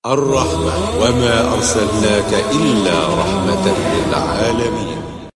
الرحمة وما أرسلناك إلا رحمة للعالمين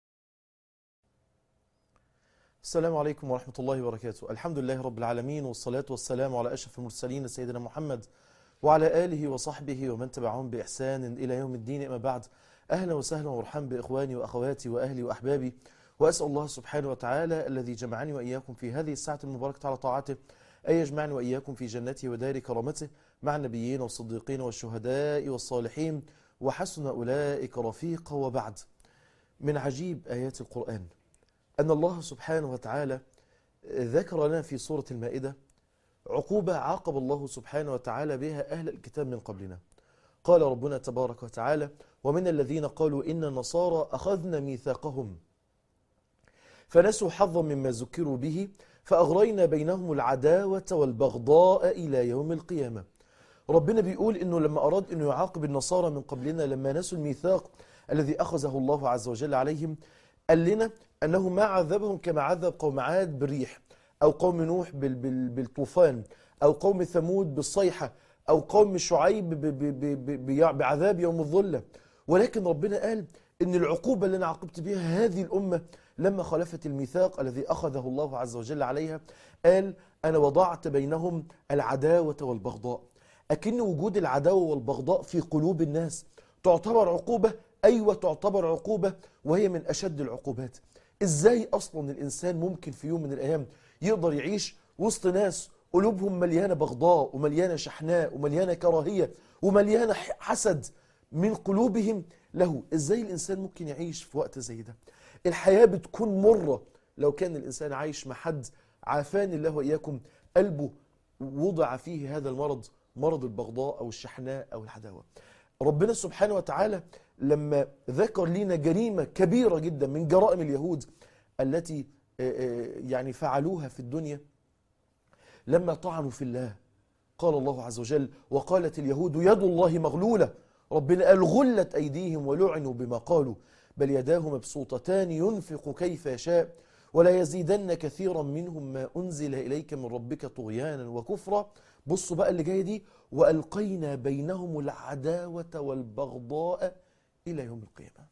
السلام عليكم ورحمة الله وبركاته الحمد لله رب العالمين والصلاة والسلام على أشرف المرسلين سيدنا محمد وعلى آله وصحبه ومن تبعهم بإحسان إلى يوم الدين أما بعد أهلا وسهلا ومرحبا بإخواني وأخواتي وأهلي وأحبابي وأسأل الله سبحانه وتعالى الذي جمعني وإياكم في هذه الساعة المباركة على طاعته أن يجمعني وإياكم في جنته ودار كرامته مع النبيين والصديقين والشهداء والصالحين وحسن أولئك رفيقا وبعد من عجيب آيات القرآن أن الله سبحانه وتعالى ذكر لنا في سورة المائدة عقوبة عاقب الله سبحانه وتعالى بها أهل الكتاب من قبلنا قال ربنا تبارك وتعالى ومن الذين قالوا إن النصارى أخذنا ميثاقهم فنسوا حظا مما ذكروا به فأغرينا بينهم العداوة والبغضاء إلى يوم القيامة ربنا بيقول إنه لما أراد إنه يعاقب النصارى من قبلنا لما نسوا الميثاق الذي أخذه الله عز وجل عليهم قال لنا أنه ما عذبهم كما عذب قوم عاد بالريح أو قوم نوح بال بال بالطوفان أو قوم ثمود بالصيحة أو قوم شعيب ب ب ب ب بعذاب يوم الظلة ولكن ربنا قال إن العقوبة اللي أنا عاقبت بها هذه الأمة لما خالفت الميثاق الذي أخذه الله عز وجل عليها قال أنا وضعت بينهم العداوة والبغضاء أكن وجود العداوة والبغضاء في قلوب الناس تعتبر عقوبة أيوة تعتبر عقوبة وهي من أشد العقوبات إزاي أصلا الإنسان ممكن في يوم من الأيام يقدر يعيش وسط ناس قلوبهم مليانة بغضاء ومليانة شحناء ومليانة كراهية ومليانة حسد من قلوبهم له إزاي الإنسان ممكن يعيش في وقت زي ده الحياة بتكون مرة لو كان الإنسان عايش مع حد عافاني الله وإياكم قلبه وضع فيه هذا المرض مرض البغضاء أو الشحناء أو العداوة ربنا سبحانه وتعالى لما ذكر لنا جريمة كبيرة جدا من جرائم اليهود التي يعني فعلوها في الدنيا لما طعنوا في الله قال الله عز وجل وقالت اليهود يد الله مغلولة ربنا قال غلت أيديهم ولعنوا بما قالوا بل يداه مبسوطتان ينفق كيف يشاء ولا يزيدن كثيرا منهم ما أنزل إليك من ربك طغيانا وكفرا بصوا بقى اللي جاية دي وألقينا بينهم العداوة والبغضاء إلى يوم القيامة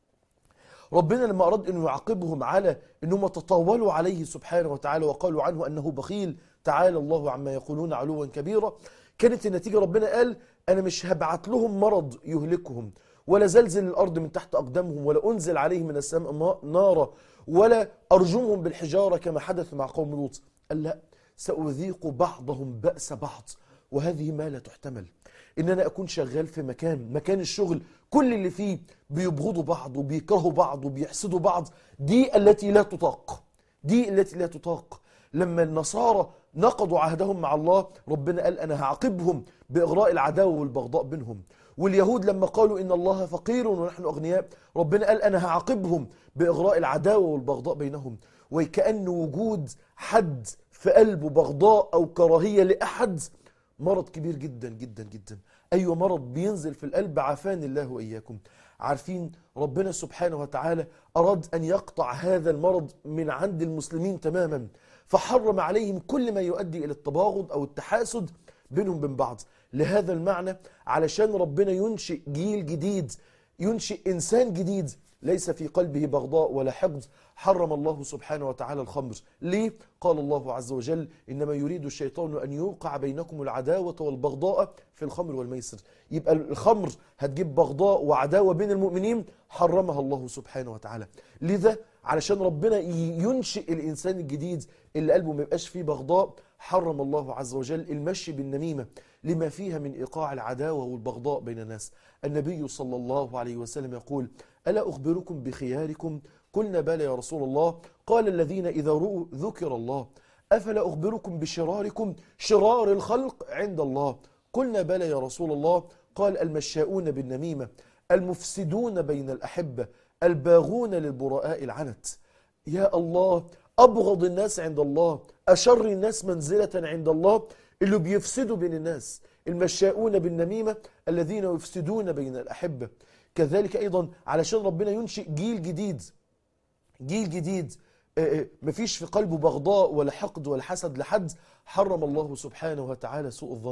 ربنا لما أراد أنه يعاقبهم على أنهم تطاولوا عليه سبحانه وتعالى وقالوا عنه أنه بخيل تعالى الله عما يقولون علوا كبيرا كانت النتيجة ربنا قال أنا مش هبعت لهم مرض يهلكهم ولا زلزل الأرض من تحت أقدامهم ولا أنزل عليهم من السماء نارا ولا أرجمهم بالحجارة كما حدث مع قوم لوط قال لا سأذيق بعضهم بأس بعض وهذه ما لا تحتمل إن أنا أكون شغال في مكان مكان الشغل كل اللي فيه بيبغضوا بعض وبيكرهوا بعض وبيحسدوا بعض دي التي لا تطاق دي التي لا تطاق لما النصارى نقضوا عهدهم مع الله ربنا قال أنا هعاقبهم بإغراء العداوة والبغضاء بينهم واليهود لما قالوا إن الله فقير ونحن أغنياء ربنا قال أنا هعاقبهم بإغراء العداوة والبغضاء بينهم وكأن وجود حد في قلبه بغضاء أو كراهية لأحد مرض كبير جدا جدا جدا أيوة مرض بينزل في القلب عافاني الله وإياكم عارفين ربنا سبحانه وتعالى أراد أن يقطع هذا المرض من عند المسلمين تماما فحرم عليهم كل ما يؤدي إلى التباغض أو التحاسد بينهم وبين بعض لهذا المعنى علشان ربنا ينشئ جيل جديد ينشئ إنسان جديد ليس في قلبه بغضاء ولا حقد حرم الله سبحانه وتعالى الخمر ليه؟ قال الله عز وجل إنما يريد الشيطان أن يوقع بينكم العداوة والبغضاء في الخمر والميسر يبقى الخمر هتجيب بغضاء وعداوة بين المؤمنين حرمها الله سبحانه وتعالى لذا علشان ربنا ينشئ الإنسان الجديد اللي قلبه ما يبقاش فيه بغضاء حرم الله عز وجل المشي بالنميمة لما فيها من إيقاع العداوة والبغضاء بين الناس النبي صلى الله عليه وسلم يقول ألا أخبركم بخياركم قلنا بلى يا رسول الله قال الذين إذا رؤوا ذكر الله أفلا أخبركم بشراركم شرار الخلق عند الله قلنا بلى يا رسول الله قال المشاؤون بالنميمة المفسدون بين الأحبة الباغون للبراء العنت يا الله أبغض الناس عند الله أشر الناس منزلة عند الله اللي بيفسدوا بين الناس المشاؤون بالنميمة الذين يفسدون بين الأحبة كذلك أيضا علشان ربنا ينشئ جيل جديد جيل جديد مفيش في قلبه بغضاء ولا حقد ولا حسد لحد حرم الله سبحانه وتعالى سوء الظن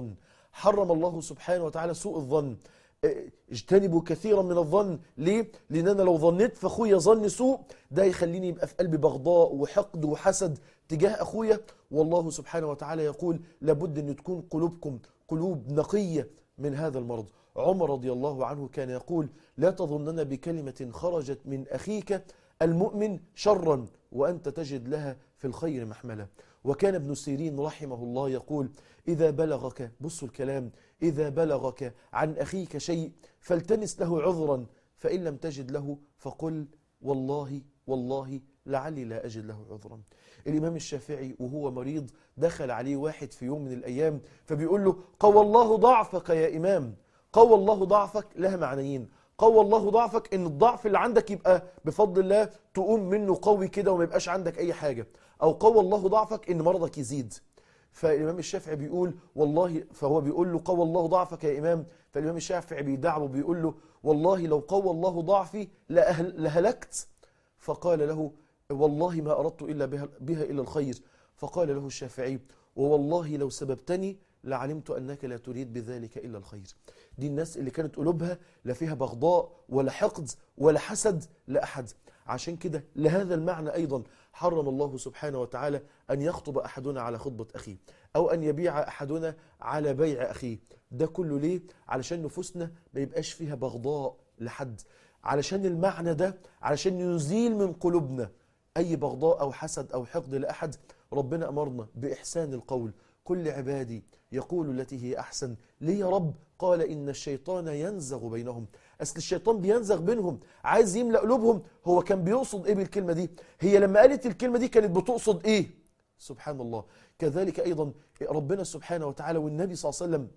حرم الله سبحانه وتعالى سوء الظن اه، اجتنبوا كثيرا من الظن ليه؟ لأن أنا لو ظنيت في أخويا ظن سوء ده يخليني يبقى في قلبي بغضاء وحقد وحسد تجاه أخويا والله سبحانه وتعالى يقول لابد أن تكون قلوبكم قلوب نقية من هذا المرض عمر رضي الله عنه كان يقول لا تظنن بكلمة خرجت من أخيك المؤمن شرا وأنت تجد لها في الخير محملة وكان ابن سيرين رحمه الله يقول إذا بلغك بصوا الكلام إذا بلغك عن أخيك شيء فالتمس له عذرا فإن لم تجد له فقل والله والله لعلي لا أجد له عذرا الإمام الشافعي وهو مريض دخل عليه واحد في يوم من الأيام فبيقول له قوى الله ضعفك يا إمام قوى الله ضعفك لها معنيين قوى الله ضعفك ان الضعف اللي عندك يبقى بفضل الله تقوم منه قوي كده وما يبقاش عندك اي حاجة او قوى الله ضعفك ان مرضك يزيد فالامام الشافعي بيقول والله فهو بيقول له قوى الله ضعفك يا امام فالامام الشافعي بيدعوه بيقول له والله لو قوى الله ضعفي لأهل لهلكت فقال له والله ما اردت الا بها, بها الا الخير فقال له الشافعي ووالله لو سببتني لعلمت انك لا تريد بذلك الا الخير دي الناس اللي كانت قلوبها لا فيها بغضاء ولا حقد ولا حسد لأحد عشان كده لهذا المعنى أيضا حرم الله سبحانه وتعالى أن يخطب أحدنا على خطبة أخيه أو أن يبيع أحدنا على بيع أخيه ده كله ليه؟ علشان نفوسنا ما يبقاش فيها بغضاء لحد علشان المعنى ده علشان نزيل من قلوبنا أي بغضاء أو حسد أو حقد لأحد ربنا أمرنا بإحسان القول كل عبادي يقول التي هي أحسن ليه يا رب قال إن الشيطان ينزغ بينهم أصل الشيطان بينزغ بينهم عايز يملأ قلوبهم هو كان بيقصد إيه بالكلمة دي هي لما قالت الكلمة دي كانت بتقصد إيه سبحان الله كذلك أيضا ربنا سبحانه وتعالى والنبي صلى الله عليه وسلم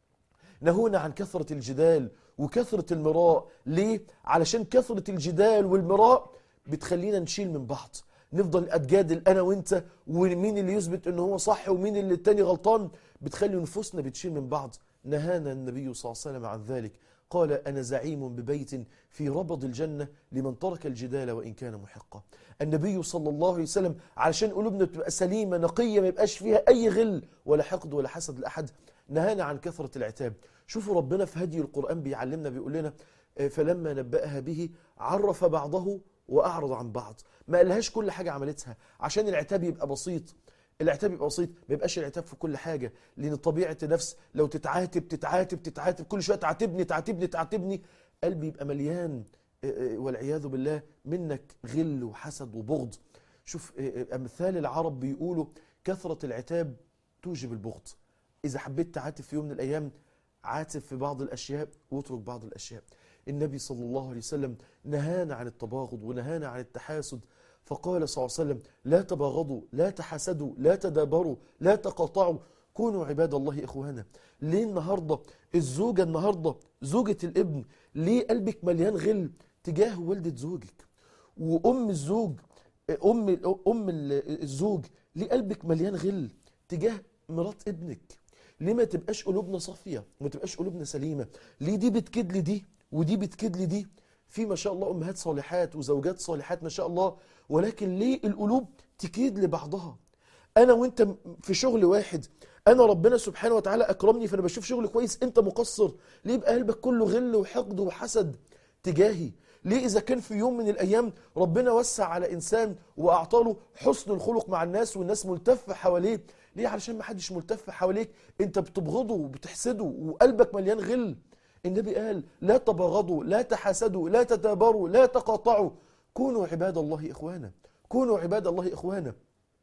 نهونا عن كثرة الجدال وكثرة المراء ليه؟ علشان كثرة الجدال والمراء بتخلينا نشيل من بعض نفضل اتجادل انا وانت ومين اللي يثبت ان هو صح ومين اللي التاني غلطان بتخلي نفوسنا بتشيل من بعض نهانا النبي صلى الله عليه وسلم عن ذلك قال انا زعيم ببيت في ربض الجنه لمن ترك الجدال وان كان محقا النبي صلى الله عليه وسلم علشان قلوبنا تبقى سليمه نقيه ما يبقاش فيها اي غل ولا حقد ولا حسد لاحد نهانا عن كثره العتاب شوفوا ربنا في هدي القران بيعلمنا بيقول لنا فلما نبأها به عرف بعضه واعرض عن بعض ما قالهاش كل حاجه عملتها عشان العتاب يبقى بسيط العتاب يبقى بسيط ما يبقاش العتاب في كل حاجه لان طبيعه النفس لو تتعاتب تتعاتب تتعاتب كل شويه تعاتبني تعاتبني تعاتبني قلبي يبقى مليان والعياذ بالله منك غل وحسد وبغض شوف امثال العرب بيقولوا كثره العتاب توجب البغض اذا حبيت تعاتب في يوم من الايام عاتب في بعض الاشياء واترك بعض الاشياء النبي صلى الله عليه وسلم نهانا عن التباغض ونهانا عن التحاسد فقال صلى الله عليه وسلم لا تباغضوا لا تحاسدوا لا تدابروا لا تقاطعوا كونوا عباد الله إخوانا ليه النهاردة الزوجة النهاردة زوجة الابن ليه قلبك مليان غل تجاه والدة زوجك وأم الزوج أم, أم الزوج ليه قلبك مليان غل تجاه مرات ابنك ليه ما تبقاش قلوبنا صافية وما تبقاش قلوبنا سليمة ليه دي بتكد لي دي ودي بتكد لي دي في ما شاء الله امهات صالحات وزوجات صالحات ما شاء الله ولكن ليه القلوب تكيد لبعضها انا وانت في شغل واحد انا ربنا سبحانه وتعالى اكرمني فانا بشوف شغل كويس انت مقصر ليه يبقى قلبك كله غل وحقد وحسد تجاهي ليه اذا كان في يوم من الايام ربنا وسع على انسان واعطاله حسن الخلق مع الناس والناس ملتفه حواليه ليه علشان ما حدش ملتف حواليك انت بتبغضه وبتحسده وقلبك مليان غل النبي قال لا تباغضوا لا تحاسدوا لا تدابروا لا تقاطعوا كونوا عباد الله إخوانا كونوا عباد الله إخوانا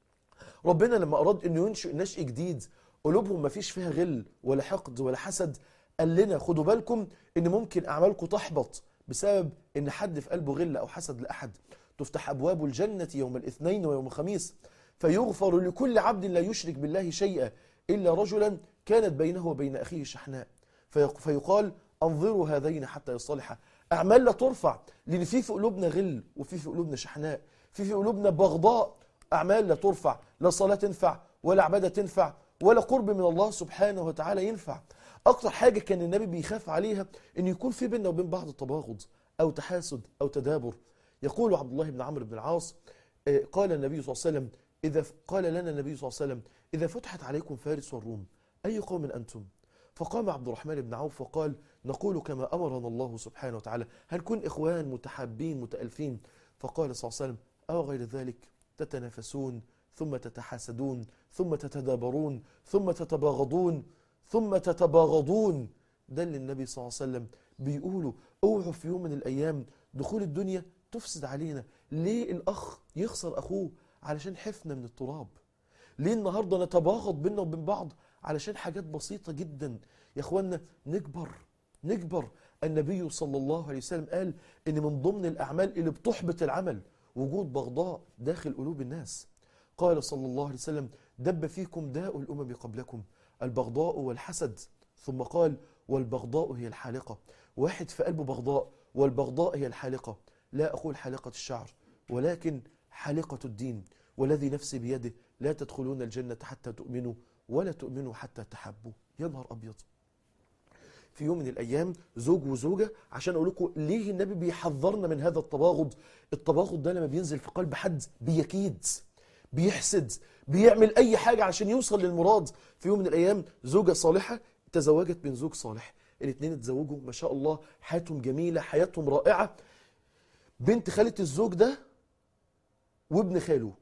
ربنا لما أراد أنه ينشئ نشء جديد قلوبهم ما فيش فيها غل ولا حقد ولا حسد قال لنا خدوا بالكم أن ممكن أعمالكم تحبط بسبب أن حد في قلبه غل أو حسد لأحد تفتح أبواب الجنة يوم الاثنين ويوم الخميس فيغفر لكل عبد لا يشرك بالله شيئا إلا رجلا كانت بينه وبين أخيه شحناء فيقال انظروا هذين حتى يصطلحا اعمال لا ترفع لان في في قلوبنا غل وفي في قلوبنا شحناء في في قلوبنا بغضاء اعمال لا ترفع لا صلاه تنفع ولا عباده تنفع ولا قرب من الله سبحانه وتعالى ينفع اكتر حاجه كان النبي بيخاف عليها ان يكون في بيننا وبين بعض تباغض او تحاسد او تدابر يقول عبد الله بن عمرو بن العاص قال النبي صلى الله عليه وسلم اذا قال لنا النبي صلى الله عليه وسلم اذا فتحت عليكم فارس والروم اي قوم انتم فقام عبد الرحمن بن عوف وقال نقول كما أمرنا الله سبحانه وتعالى هل كن إخوان متحابين متألفين فقال صلى الله عليه وسلم أو غير ذلك تتنافسون ثم تتحاسدون ثم تتدابرون ثم تتباغضون ثم تتباغضون ده اللي النبي صلى الله عليه وسلم بيقولوا اوعوا في يوم من الأيام دخول الدنيا تفسد علينا ليه الأخ يخسر أخوه علشان حفنة من التراب ليه النهاردة نتباغض بينا وبين بعض علشان حاجات بسيطة جدا يا اخوانا نكبر نكبر النبي صلى الله عليه وسلم قال ان من ضمن الاعمال اللي بتحبط العمل وجود بغضاء داخل قلوب الناس قال صلى الله عليه وسلم دب فيكم داء الامم قبلكم البغضاء والحسد ثم قال والبغضاء هي الحالقة واحد في قلبه بغضاء والبغضاء هي الحالقة لا أقول حالقة الشعر ولكن حالقة الدين والذي نفسي بيده لا تدخلون الجنة حتى تؤمنوا ولا تؤمنوا حتى تحبوا يا نهار أبيض في يوم من الأيام زوج وزوجة عشان أقول لكم ليه النبي بيحذرنا من هذا التباغض التباغض ده لما بينزل في قلب حد بيكيد بيحسد بيعمل أي حاجة عشان يوصل للمراد في يوم من الأيام زوجة صالحة تزوجت من زوج صالح الاثنين اتزوجوا ما شاء الله حياتهم جميلة حياتهم رائعة بنت خالة الزوج ده وابن خاله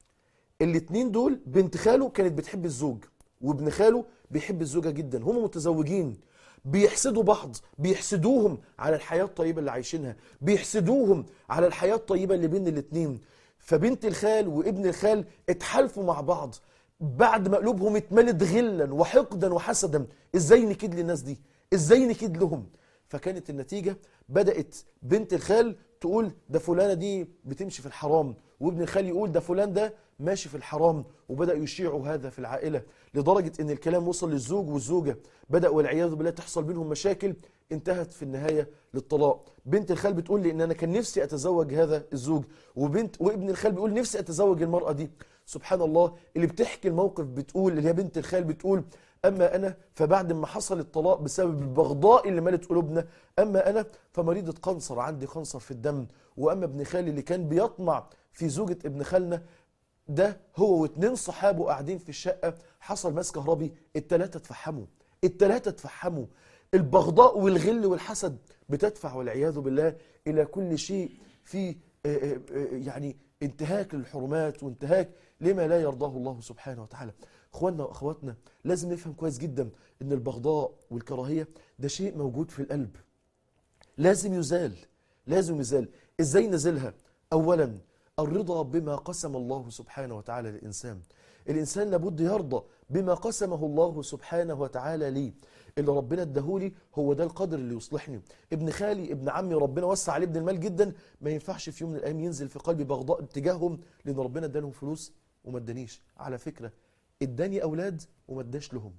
الاثنين دول بنت خاله كانت بتحب الزوج وابن خاله بيحب الزوجة جدا هم متزوجين بيحسدوا بعض بيحسدوهم على الحياة الطيبة اللي عايشينها بيحسدوهم على الحياة الطيبة اللي بين الاثنين فبنت الخال وابن الخال اتحالفوا مع بعض بعد ما قلوبهم اتملت غلا وحقدا وحسدا ازاي نكيد للناس دي ازاي نكيد لهم فكانت النتيجة بدأت بنت الخال تقول ده فلانة دي بتمشي في الحرام وابن الخال يقول ده فلان ده ماشي في الحرام وبدأ يشيعوا هذا في العائلة لدرجة ان الكلام وصل للزوج والزوجة بدأ والعياذ بالله تحصل بينهم مشاكل انتهت في النهاية للطلاق بنت الخال بتقول لي ان انا كان نفسي اتزوج هذا الزوج وبنت وابن الخال بيقول نفسي اتزوج المرأة دي سبحان الله اللي بتحكي الموقف بتقول اللي هي بنت الخال بتقول أما أنا فبعد ما حصل الطلاق بسبب البغضاء اللي ملت قلوبنا أما أنا فمريضة قنصر عندي قنصر في الدم وأما ابن خالي اللي كان بيطمع في زوجة ابن خالنا ده هو واتنين صحابه قاعدين في الشقة حصل ماس كهربي التلاتة اتفحموا التلاتة اتفحموا البغضاء والغل والحسد بتدفع والعياذ بالله إلى كل شيء في يعني انتهاك للحرمات وانتهاك لما لا يرضاه الله سبحانه وتعالى اخواننا واخواتنا لازم نفهم كويس جدا ان البغضاء والكراهيه ده شيء موجود في القلب لازم يزال لازم يزال ازاي نزلها اولا الرضا بما قسم الله سبحانه وتعالى للانسان الانسان لابد يرضى بما قسمه الله سبحانه وتعالى ليه اللي ربنا اداهولي هو ده القدر اللي يصلحني ابن خالي ابن عمي ربنا وسع عليه ابن المال جدا ما ينفعش في يوم من الايام ينزل في قلبي بغضاء اتجاههم لان ربنا ادالهم فلوس وما ادانيش على فكره اداني اولاد وما اداش لهم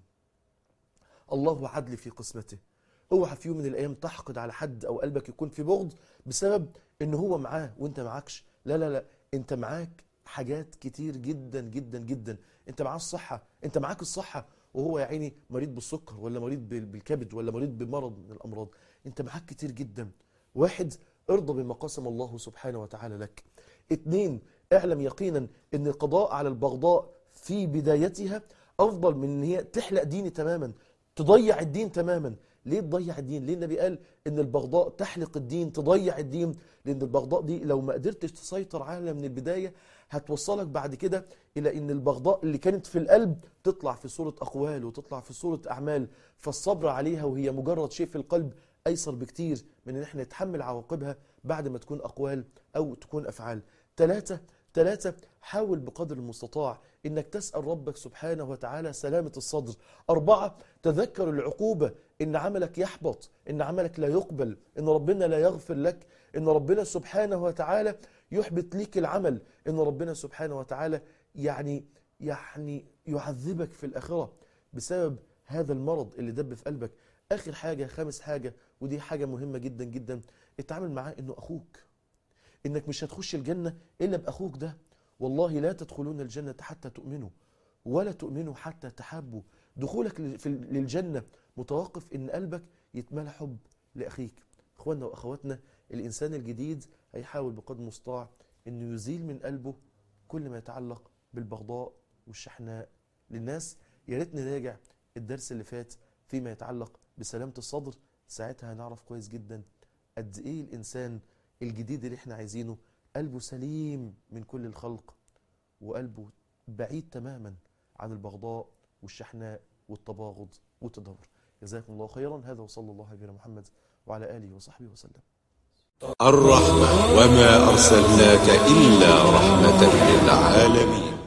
الله عدل في قسمته اوعى في يوم من الايام تحقد على حد او قلبك يكون في بغض بسبب ان هو معاه وانت معكش لا لا لا انت معاك حاجات كتير جدا جدا جدا انت معاه الصحه انت معاك الصحه وهو يا عيني مريض بالسكر ولا مريض بالكبد ولا مريض بمرض من الامراض انت معاك كتير جدا واحد ارضى بما قسم الله سبحانه وتعالى لك اتنين اعلم يقينا ان القضاء على البغضاء في بدايتها افضل من ان هي تحلق ديني تماما تضيع الدين تماما ليه تضيع الدين ليه النبي قال ان البغضاء تحلق الدين تضيع الدين لان البغضاء دي لو ما قدرتش تسيطر عليها من البدايه هتوصلك بعد كده الى ان البغضاء اللي كانت في القلب تطلع في صوره اقوال وتطلع في صوره اعمال فالصبر عليها وهي مجرد شيء في القلب ايسر بكتير من ان احنا نتحمل عواقبها بعد ما تكون اقوال او تكون افعال ثلاثه ثلاثة حاول بقدر المستطاع انك تسأل ربك سبحانه وتعالى سلامة الصدر أربعة تذكر العقوبة ان عملك يحبط ان عملك لا يقبل ان ربنا لا يغفر لك ان ربنا سبحانه وتعالى يحبط ليك العمل ان ربنا سبحانه وتعالى يعني يعني يعذبك في الآخرة بسبب هذا المرض اللي دب في قلبك آخر حاجة خامس حاجة ودي حاجة مهمة جدا جدا اتعامل معاه انه أخوك انك مش هتخش الجنة الا باخوك ده والله لا تدخلون الجنة حتى تؤمنوا ولا تؤمنوا حتى تحبوا دخولك للجنة متوقف ان قلبك يتملى حب لاخيك اخواننا واخواتنا الانسان الجديد هيحاول بقدر المستطاع انه يزيل من قلبه كل ما يتعلق بالبغضاء والشحناء للناس يا ريت نراجع الدرس اللي فات فيما يتعلق بسلامة الصدر ساعتها هنعرف كويس جدا قد ايه الانسان الجديد اللي احنا عايزينه قلبه سليم من كل الخلق وقلبه بعيد تماما عن البغضاء والشحناء والتباغض والتدهور جزاكم الله خيرا هذا وصلى الله على نبينا محمد وعلى اله وصحبه وسلم الرحمة وما أرسلناك إلا رحمة للعالمين